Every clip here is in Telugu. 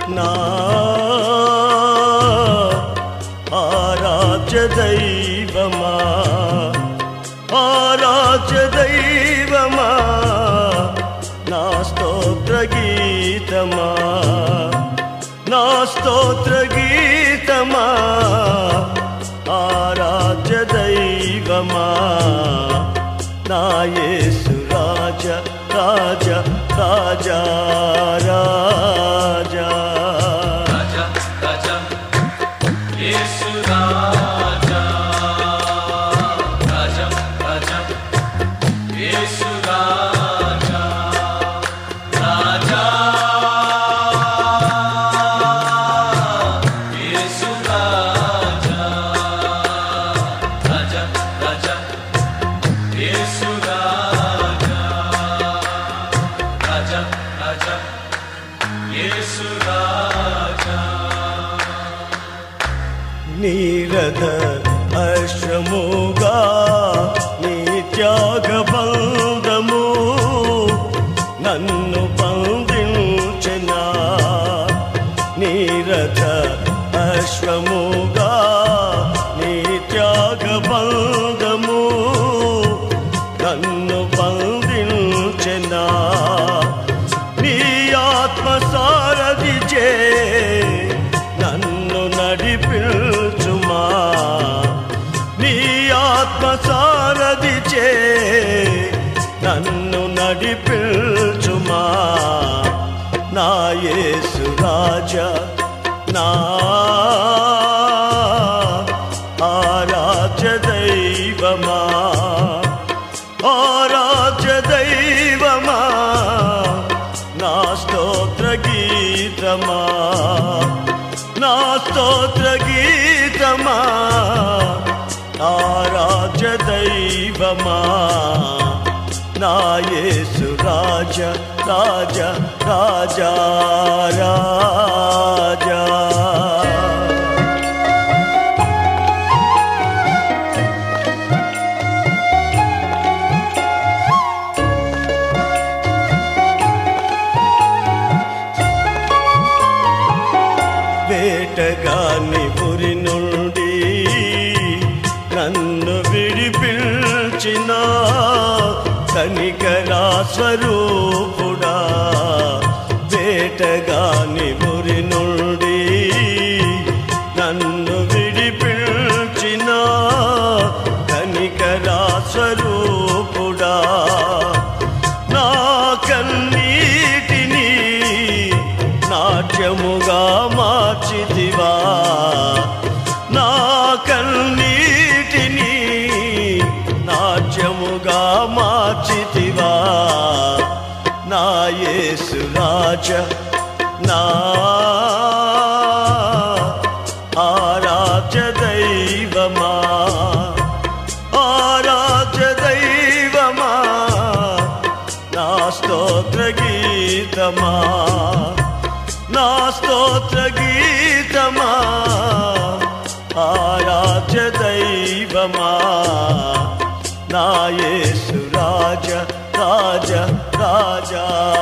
నా ఆరాధ్య దైవమా ఆరాధ్య దైవమా నా స్తోత్ర గీతమా నా స్తోత్ర గీతమా ఆరాధ్య దైవమా నా యేసు రాజ రాజ రాజా రాజా రాజా రాజా యేసు రాజా రాజా రాజా యేసు రాజా రాజా యేసు రాజా రాజా రాజా యేసు రాజా రాజా రాజా యేసు రాజా నీరద అశ్రముగా నీ త్యాగ బంధము నన్ను బంధించిన నీరద అశ్వముగా నీ త్యాగ బంధము నన్ను బంధించిన నీ ఆత్మ సారథి చే నన్ను నడిపించుమా నీ ఆత్మ సారథి చే నన్ను నడిపించుమా నా యేసు రాజా నా ఆరాధ్య దైవమా ఆరాధ్య దైవమా నా స్తోత్ర గీతమా నా స్తోత్ర గీతమా ఆరాధ్య దైవమా నా యేసు రాజ రాజ రాజా రాజా వేటగాని పురి నుండి నన్ను విడిపించిన కనికరా స్వరూపుడా వేటగాని పురి నుండి నన్ను విడిపించిన కనికరా స్వరూపుడా నా కన్నీటిని నాట్యముగా మార్చితివా నా కన్నీటిని నాట్యముగా మార్చితివా నా యేసు రాజ నా ఆరాధ్య దైవమా ఆరాధ్య దైవమా నా స్తోత్ర గీతమా నా స్తోత్ర గీతమా ఆరాధ్య దైవమా నా యేసు రాజ రాజ రాజా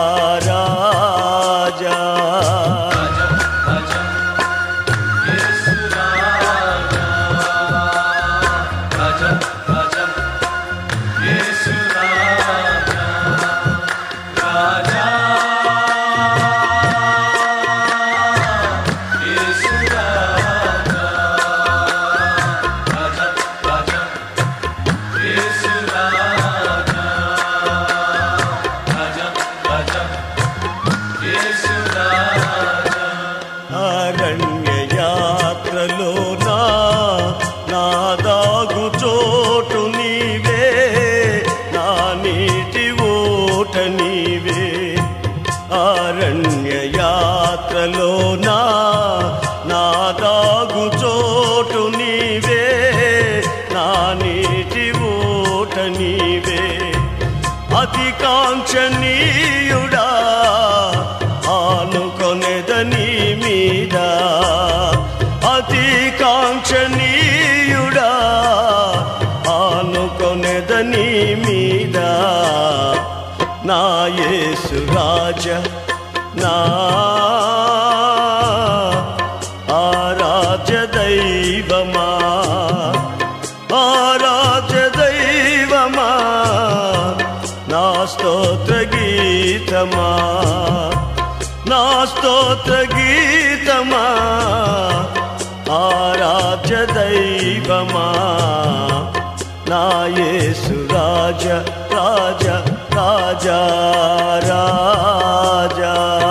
రాజా రాజా యేసు రాజా రాజా రాజా యేసు రాజా రాజా యేసు రాజా రాజా రాజా యేసు రాజా రాజా రాజా యేసు రాజా అరణ్య యాత్రలో నా నా దాగు చోటు నీవే నా నీటి ఓట నీవే అరణ్య యాత్రలో నా నా దాగు చోటు నీవే నా నీటి ఓట నీవే అతి కాంక్షణీయుడా ఆనుకొనెదని మీద అతి కాంక్షణీయుడా ఆనుకొనెదని మీద నా యేసు రాజ నా స్తోత్ర గీతమా ఆరాధ్య దైవమా నా యేసు రాజ రాజ రాజా రాజా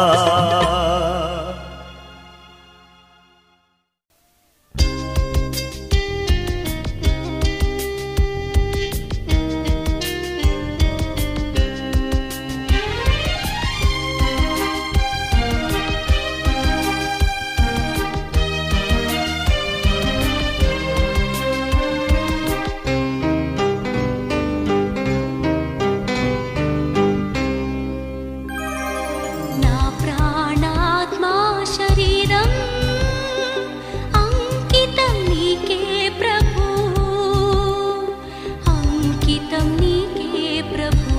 నా ప్రాణాత్మా శరీరం అంకితం నీకే ప్రభు అంకితం నీకే ప్రభు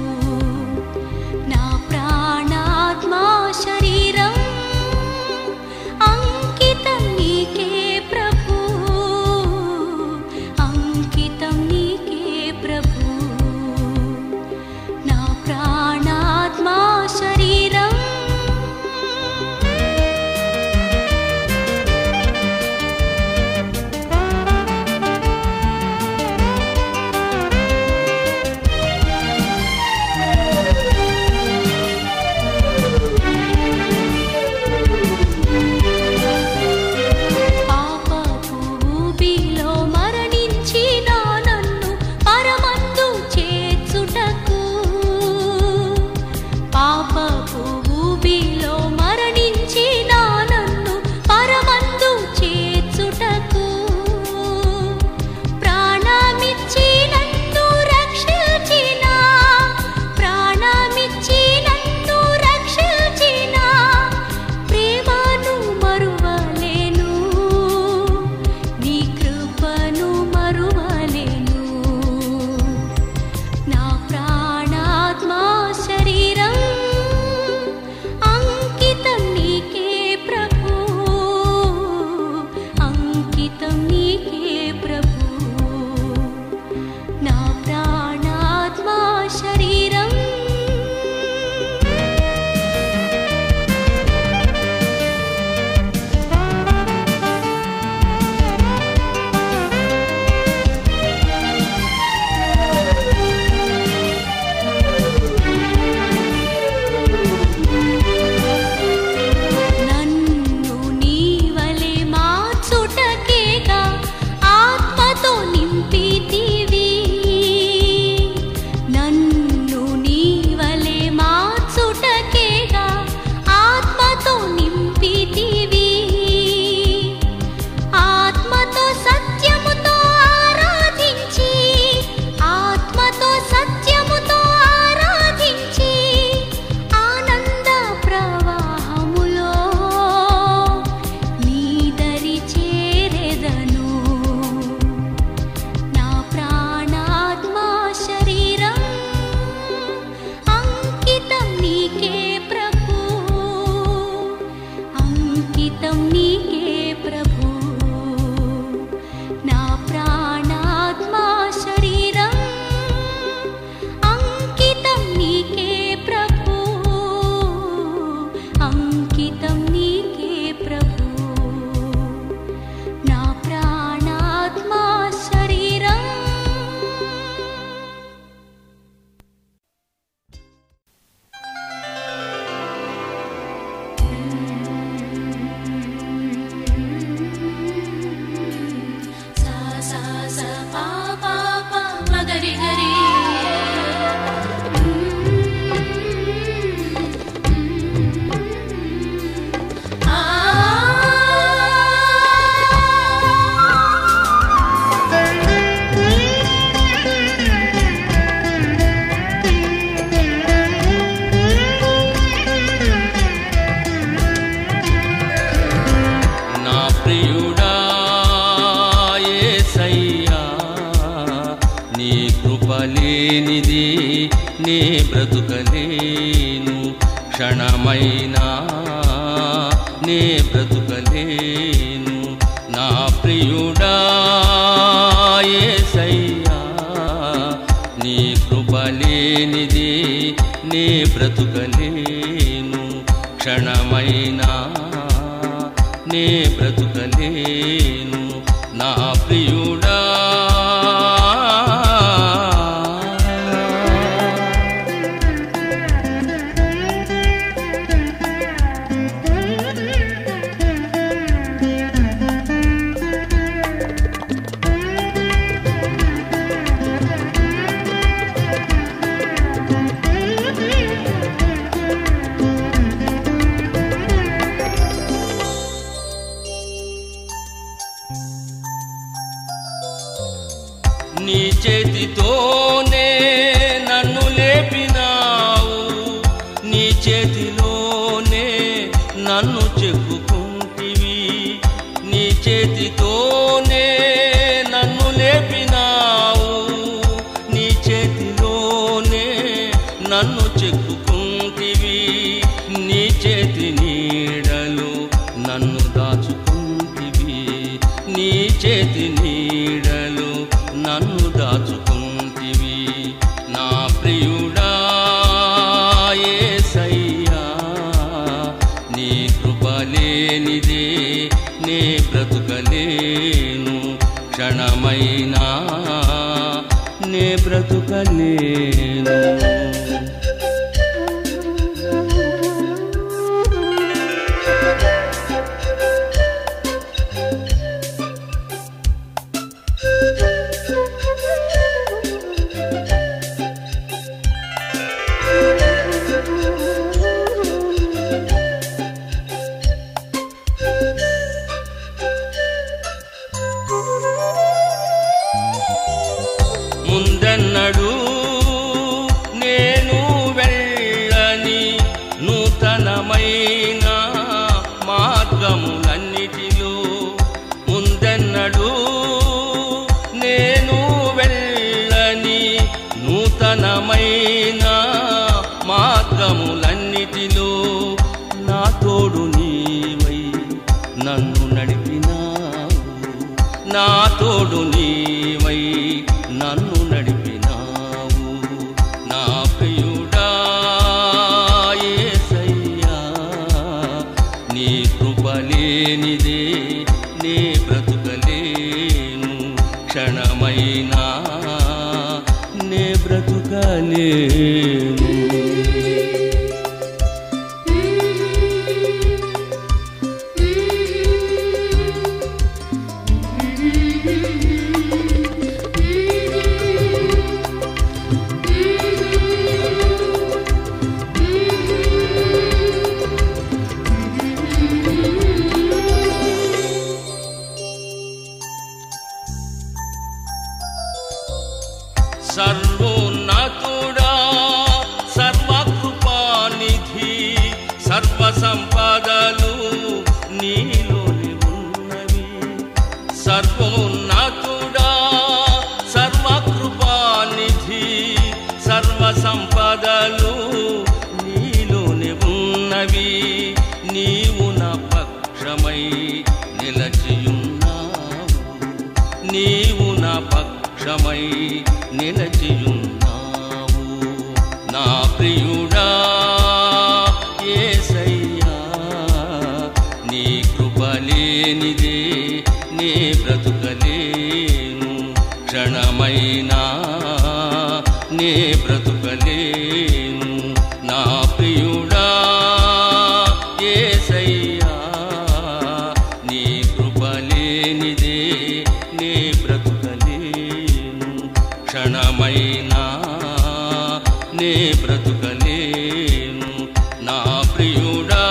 నా ప్రాణాత్మా శరీరం అంకితం నీకే ప్రభు అంకితం నీకే ప్రభు నా ప్రాణాత్మా శరీరం పాపపు ఊబిలో మరణించిన నన్ను పరమందు చేర్చుటకు పాపపు ఊబిలో మరణించిన నన్ను పరమందు చేర్చుటకు ప్రాణమిచ్చి నన్ను రక్షించిన ప్రాణమిచ్చి నన్ను రక్షించిన ప్రేమను మరువలేను నీ కృపను మరువలేను నా ప్రాణాత్మా శరీరం అంకితం నీకే ప్రభు అంకితం నీకే ప్రభు నా ప్రాణాత్మా శరీరం నన్ను నీవలే మార్చుటకేగా ఆత్మతో నింపితివి నన్ను నీవలే మార్చుటకేగా ఆత్మతో నింపితివి ఆత్మతో సత్యముతో ఆరాధించి ఆత్మతో సత్యముతో ఆరాధించి ఆనంద ప్రవాహములో నీదరి చేరెదను నా ప్రాణాత్మా శరీరం అంకితం నీకే ప్రభు అంకితం నీకే ప్రభు నా ప్రాణాత్మా శరీరం అంకితం నీకే ప్రభు అంకితం నీకే ప్రభు నా ప్రాణాత్మా శరీరం సా సా సా పా పా పా మగరి గరి ఆ నా ప్రియుడా యేసయ్యా నీ కృపలేనిది నీ బ్రతుకలేను క్షణమైనా నే బ్రతుకలేను నా ప్రియుడా యేసయ్యా నీ కృపలేనిది నే బ్రతుకలేను క్షణమైనా బ్రతుకలేను నా ప్రియుడా నీ చేతితోనే నన్ను లేపినావు నీ చేతిలోనే నన్ను చెక్కుకుంటివి నీ చేతితోనే నన్ను లేపినావు నీ చేతిలోనే నన్ను చెక్కుకుంటివి నీ చేతి నీడలు నన్ను దాచుకుంటివి నీ చేతి నీడలు నన్ను దాచుకుంటివి నా ప్రియుడా యేసయ్యా నీ కృప లేనిదే నే బ్రతుకలేను క్షణమైనా నే బ్రతుకలేను ముందన్నడు నేను వెళ్ళని నూతనమైన మార్గములన్నిటిలో ముందన్నడు నేను వెళ్ళని నూతనమైన మార్గములన్నిటిలో నా తోడు నీవై నన్ను నడిపినావు నా తోడు నీవై నన్ను నడిపినావు నా ప్రియుడా యేసయ్యా నీ కృప లేనిదే నే బ్రతుకలేను క్షణమైనా నే బ్రతుకలేను సర్వోన్నతుడా సర్వకృపానిధి సర్వ సంపదలు నీలోని ఉన్నవి సర్వోన్నతుడా సర్వకృపానిధి సర్వ సంపదలు నీలోని ఉన్నవి నీవు నా పక్షమై నిలచియున్నావు నీవు నా పక్షమై నిలచియున్నావు నా ప్రియుడా యేసయ్యా నీ కృప లేనిదే నే బ్రతుకలేను క్షణమైనా నే బ్రతుకలేను నా ప్రియుడా యేసయ్యా నీ కృప లేనిదే నే బ్రతుకలేను క్షణమైనా నే బ్రతుకలేను నా ప్రియుడా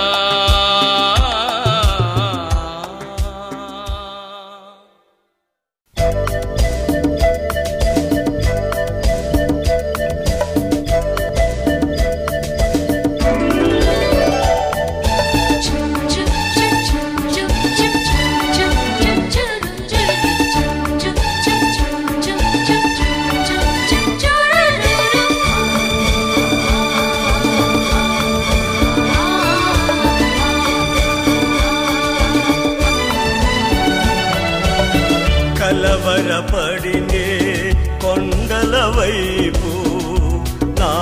కలవరపడినే కొండల వైపు నా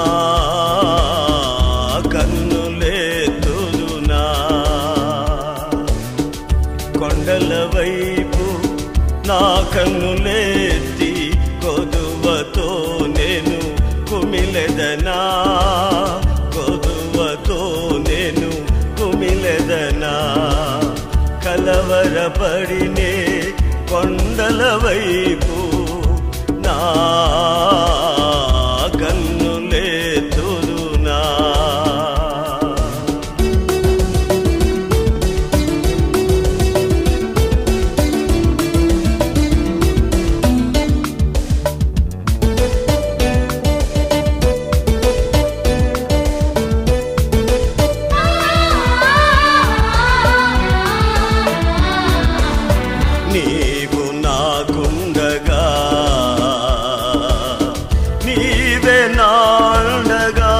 కన్నులేతుదునా కొండల కొండల వైపు నా కన్నులేతి కొదువతో నేను కుమిలెదనా కొదువతో నేను కుమిలెదనా కలవరపడినే కొండల వైపు నా కన్నులేతురునా నీవు నాకుండగా నీవే నాండగా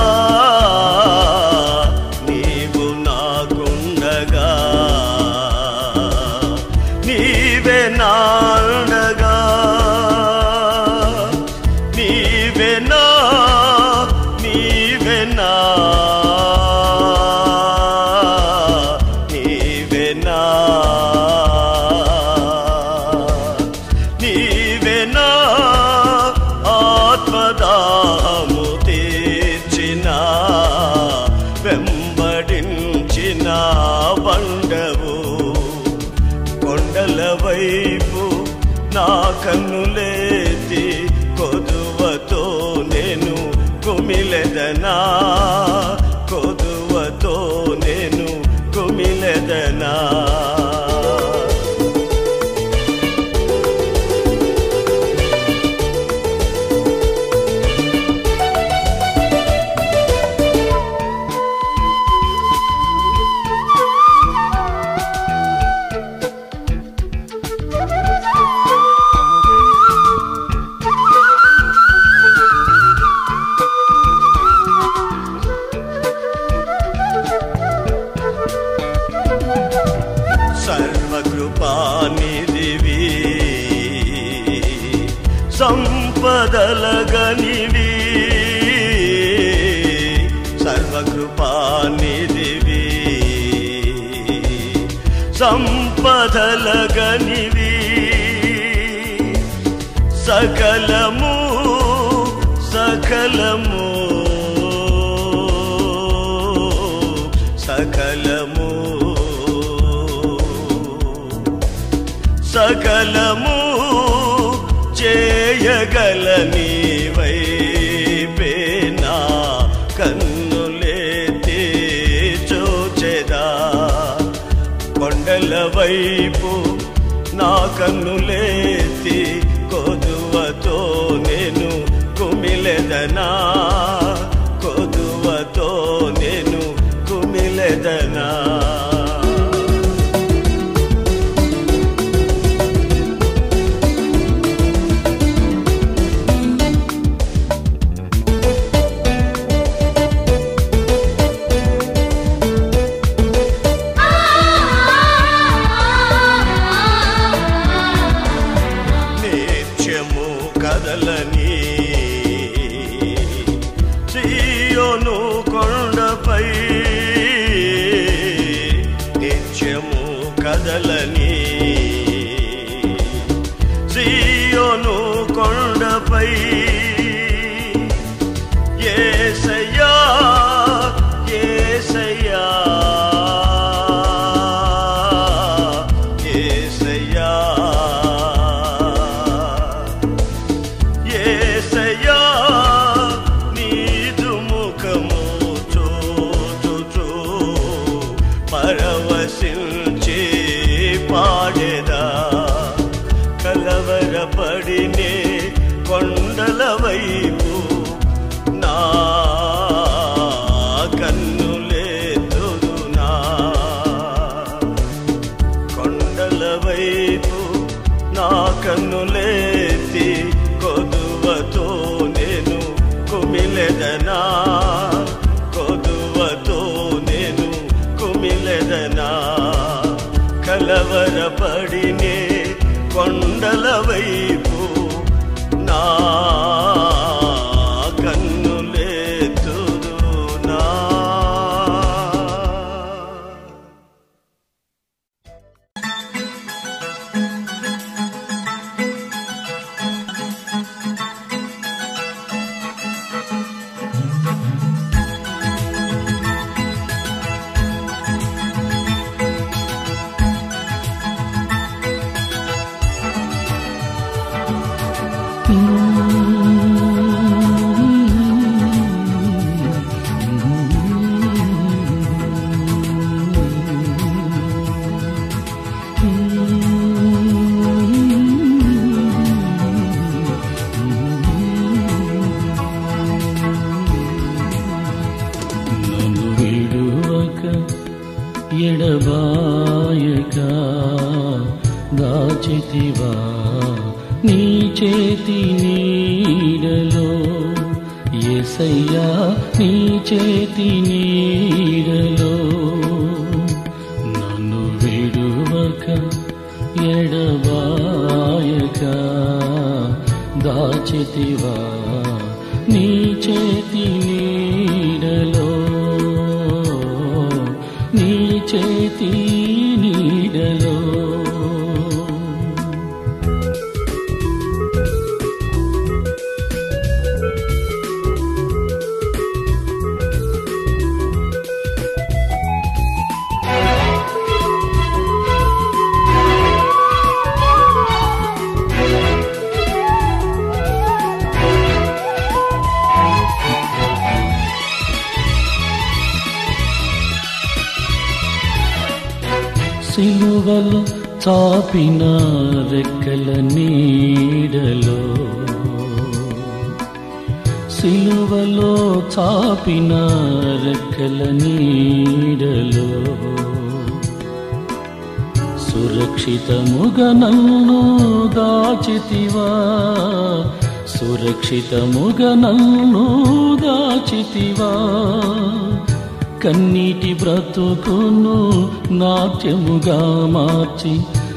నీవు నాకుండగా నీవే నాండగా నీవే నా నీవే నా నీవే నా నీవే నా ఆత్మదాము తీర్చిన వెంబడించిన బండవు కొండల వైపు నా కన్నులేతి కొదువతో నేను కుమిలెదనా కొదువతో నేను కుమిలెదనా సర్వకృపానిధివి సంపదలగనివి సర్వకృపానిధివి సంపదలగనివి సకలము సకలము సకలము సకలము చేయగల నీవైపేనా కన్నులేతే చూచెదా కొండల వైపు నా కన్నులేతి కొదువతో నేను కుమిలెదనా కొదువతో నేను కుమిలెదనా నిత్యము కదలని సియోను కొండపై నిత్యము కదలని సియోను కొండపై ఏసయ్యా ఏసయ్యా ఏసయ్యా ఏసయ్యా నీదు ముఖము చూచుచూ పరవశించి పాడెదా కలవరపడినే కొండల వైపు నా కన్నులేదునా కొండల వైపు నా కన్నులేతి కొదువతో నేను కుమిలెదనా కొదువతో నేను కుమిలెదనా కలవరపడినే కొండల వైపు నా కన్నులేతుదునా ఎడబాయక దాచితివా నీ చేతి నీడలో ఎసయ్యా నీ చేతి నీడలో నన్ను విడువక ఎడబాయక దాచితివా నీ చేతి నీడలో నీ చేతి నీడలో సిలువలు చాపిన రెక్కల నీడలో సిలువలో చాపిన రెక్కల నీడలో సురక్షితముగా నన్ను దాచితివా సురక్షితముగా నన్ను దాచితివా కన్నీటి బ్రతుకును నాట్యముగా మార్చి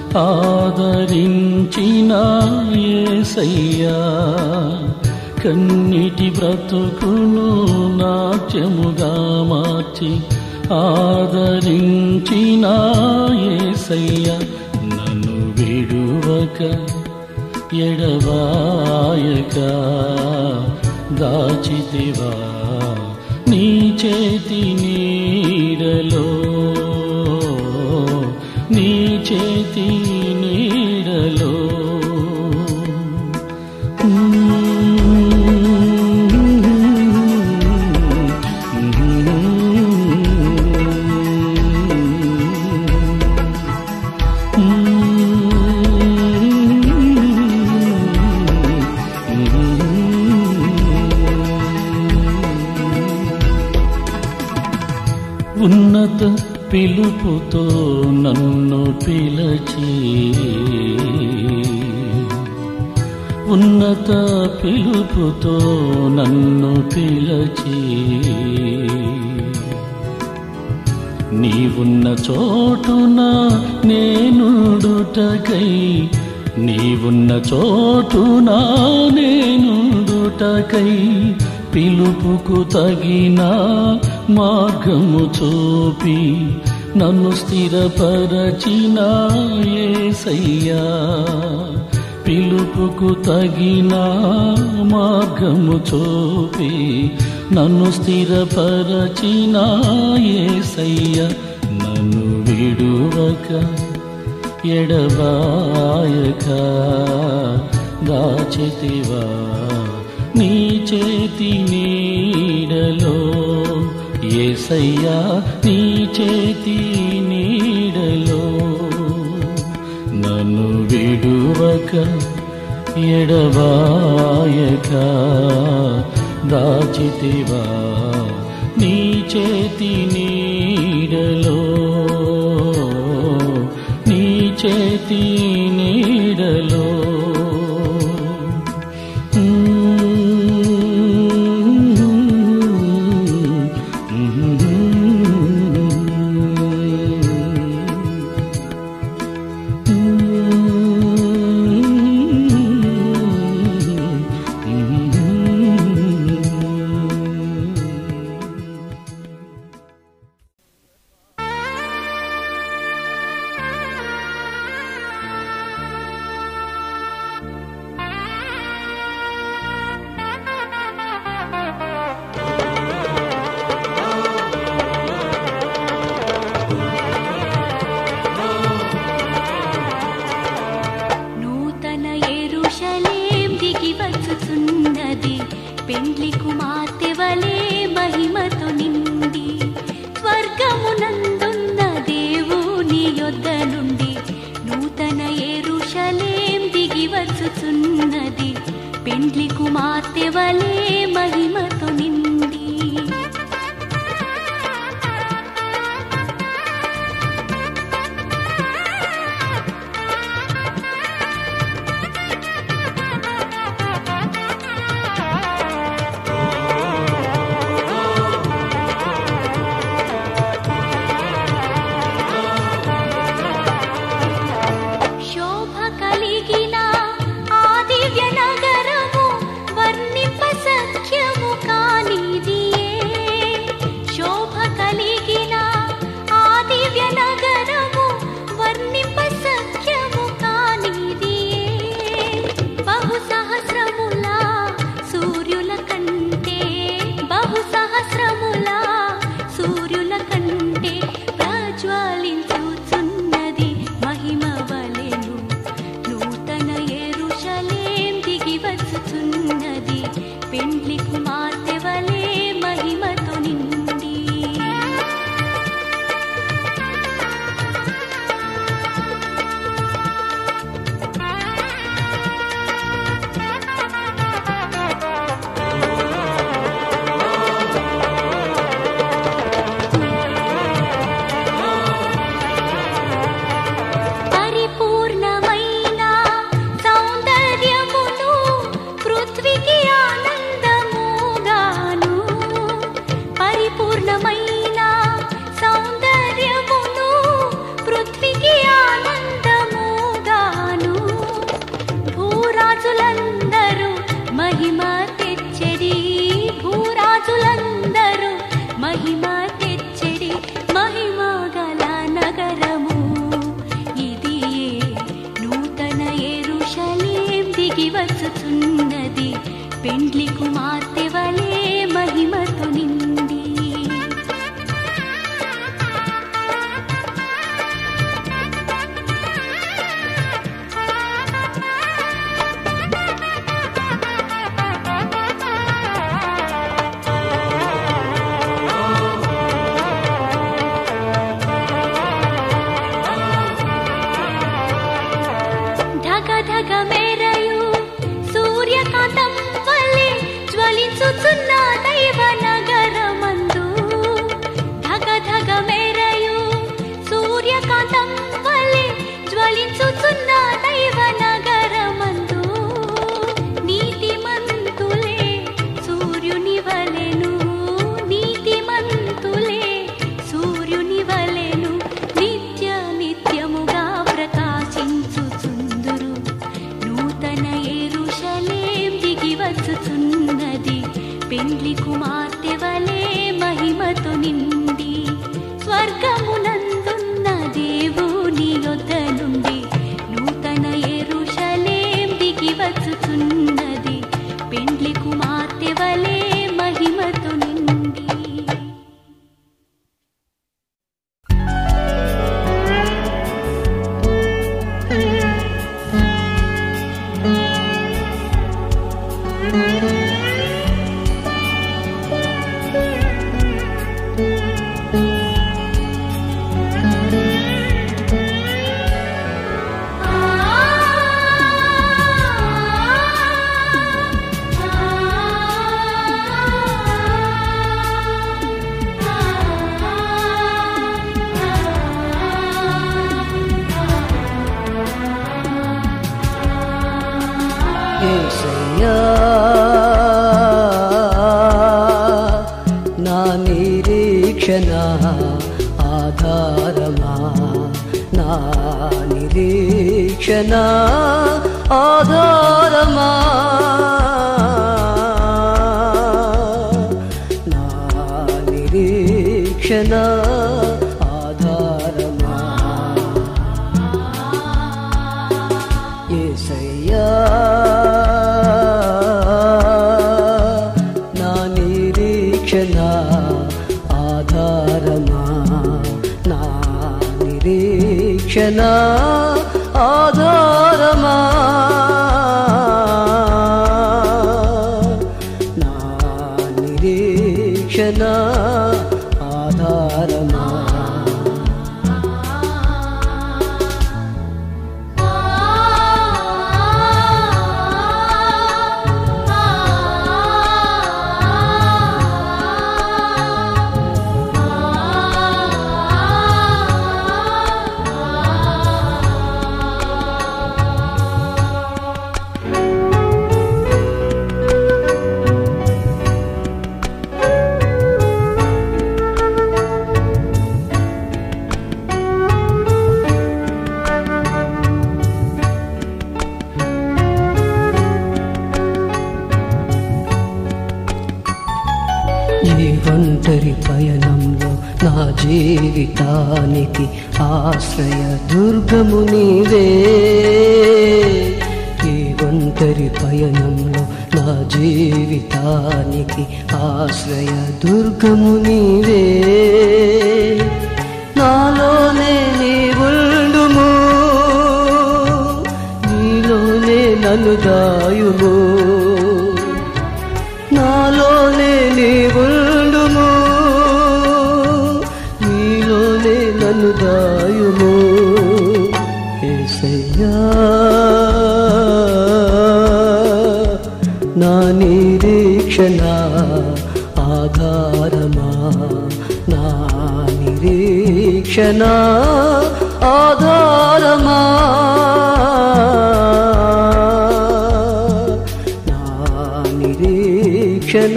ఆదరించిన ఏసయ్యా కన్నీటి బ్రతుకును నాట్యముగా మార్చి ఆదరించిన ఏసయ్య నన్ను విడువక ఎడవాయక దాచితివా నీ చేతి నీడలో నీ చేతి నీడలో ఉన్నత పిలుపుతో నన్ను పిలచి ఉన్నత పిలుపుతో నన్ను పిలచి నీవున్న చోటున నేనుడుటకై నీవున్న చోటున నేనుడుటకై పిలుపుకు తగిన మార్గము చూపి నన్ను స్థిరపరచిన ఏసయ్యా పిలుపుకు తగిన మార్గము చూపి నన్ను స్థిరపరచిన ఏసయ్య నన్ను విడువక ఎడబాయక దాచితివా నీ చేతి నీడలో ఏసయ్యా నీ చేతి నీడలో నన్ను విడువక ఎడబాయక దాచితివా నీ చేతి నీడలో నీ చేతి నీడలో నూతన ఎరుషలేం దిగి వచ్చుచున్నది పెండ్లి కుమార్తె వలె మహిమతో నిండి స్వర్గమునందున్న దేవుని యొద్ద నుండి నూతన ఎరుషలేం దిగి వచ్చుచున్నది పెండ్లి కుమార్తె వలె మహిమతో నిండి దిగి ఆనందముగాను భూరాజులందరూ మహిమ తెచ్చడి భూరాజులందరూ మహిమ తెచ్చడి మహిమ గల నగరము ఇది నూతన ఎరుషలేం దిగి వచ్చుచున్నది పెండ్లి కుమార్తె వలె మహిమతో నిండి ధగ ధగ మేరయు సూర్యకాంతం వల్లే జ్వలించుచున్న దైవ నగరమందు ధగ ధగ మేరయు సూర్యకాంతం వల్లే జ్వలించుచున్న దైవ నగరమందు నీతిమంతులే సూర్యుని వలెను నీతిమంతులే సూర్యుని వలెను నిత్య నిత్యముగా ప్రకాశించుచుందురు నూతన ఎరుషలేం దిగి వచ్చుచున్నది పెండ్లి కుమార్తె వలె మహిమతో నిండి స్వర్గమునందున్న దేవుని యొద్ద నుండి నూతన ఎరుషలేం దిగి వచ్చుచున్నది పెండ్లి కుమార్తె వలె మహిమతో నిండి ఏసయ్యా నా నిరీక్షణ ఆధారమా నా నిరీక్షణ ఆధారమా నా నిరీక్షణ ఆధారమా ఏసయ్యా నా నిరీక్షణ ఆధారమా నా నిరీక్షణ ఆధారమా నా నిరీక్షణ ఆధారమా ఈ ఒంటరి పయనంలో నా జీవితానికి ఆశ్రయ దుర్గము నీవే ఈ ఒంటరి పయనంలో నా జీవితానికి ఆశ్రయ దుర్గము నీవే నాలోనే నీ ఉండుము నీలోనే నన్ను దాయుము నాలోనే నీ ఉండుము నీలోనే నన్ను దాయుము ఏసయ్యా నా నిరీక్షణ ఆధారమా నా నిరీక్షణ ఆధారమా నా నిరీక్షణ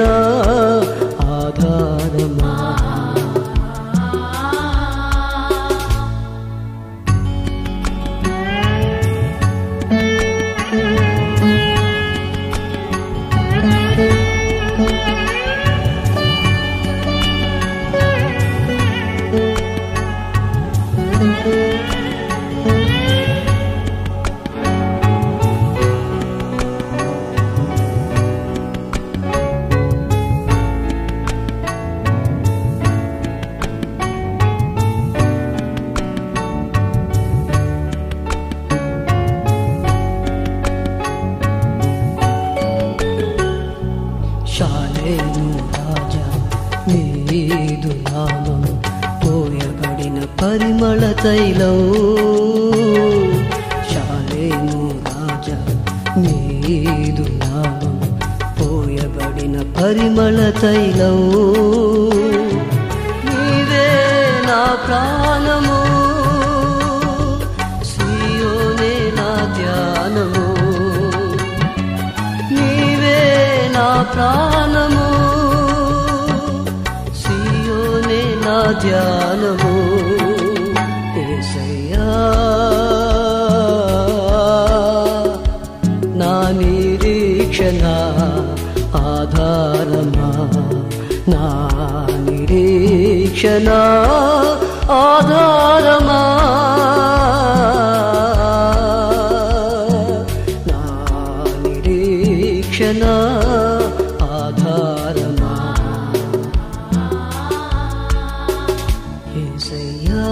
ఆధారమా పరిమళ తైలం శాలేము రాజా నీదు నామం పోయబడిన పరిమళ తైలం నీవే నా ప్రాణము సియోనే నా ధ్యానము నీవే నా ప్రాణము సియోనే నా ధ్యానము ఏసయ్యా నా నిరీక్షణ ఆధారమా నా నిరీక్షణ ఆధారమా నా నిరీక్షణ ఆధారమా ఏసయ్యా